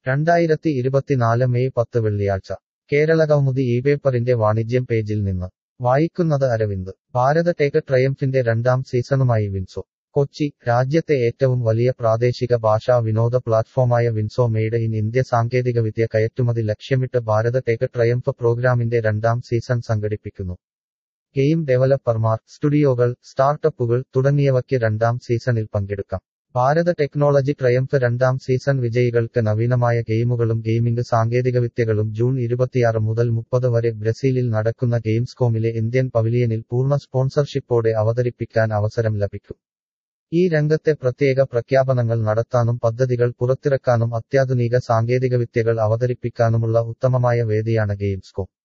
രണ്ടായിരത്തി ഇരുപത്തിനാല് മെയ് പത്ത് വെള്ളിയാഴ്ച കേരളകൗമുദി ഈ പേപ്പറിന്റെ വാണിജ്യം പേജിൽ നിന്ന് വായിക്കുന്നത് അരവിന്ദ് ഭാരത ടേക്ക് ട്രയംഫിന്റെ രണ്ടാം സീസണുമായി വിൻസോ കൊച്ചി രാജ്യത്തെ ഏറ്റവും വലിയ പ്രാദേശിക ഭാഷാ വിനോദ പ്ലാറ്റ്ഫോമായ വിൻസോ മെയ്ഡ് ഇൻ ഇന്ത്യ സാങ്കേതികവിദ്യ കയറ്റുമതി ലക്ഷ്യമിട്ട് ഭാരത ടേക്ക് ട്രയംഫ് പ്രോഗ്രാമിന്റെ രണ്ടാം സീസൺ സംഘടിപ്പിക്കുന്നു ഗെയിം ഡെവലപ്പർമാർ സ്റ്റുഡിയോകൾ സ്റ്റാർട്ടപ്പുകൾ തുടങ്ങിയവയ്ക്ക് രണ്ടാം സീസണിൽ പങ്കെടുക്കാം ഭാരത ടെക്നോളജി ട്രയംഫ് രണ്ടാം സീസൺ വിജയികൾക്ക് നവീനമായ ഗെയിമുകളും ഗെയിമിംഗ് സാങ്കേതികവിദ്യകളും ജൂൺ ഇരുപത്തിയാറ് മുതൽ മുപ്പത് വരെ ബ്രസീലിൽ നടക്കുന്ന ഗെയിംസ്കോമിലെ ഇന്ത്യൻ പവിലിയനിൽ പൂർണ്ണ സ്പോൺസർഷിപ്പോടെ അവതരിപ്പിക്കാൻ അവസരം ലഭിക്കും ഈ രംഗത്തെ പ്രത്യേക പ്രഖ്യാപനങ്ങൾ നടത്താനും പദ്ധതികൾ പുറത്തിറക്കാനും അത്യാധുനിക സാങ്കേതികവിദ്യകൾ അവതരിപ്പിക്കാനുമുള്ള ഉത്തമമായ വേദിയാണ് ഗെയിംസ്കോം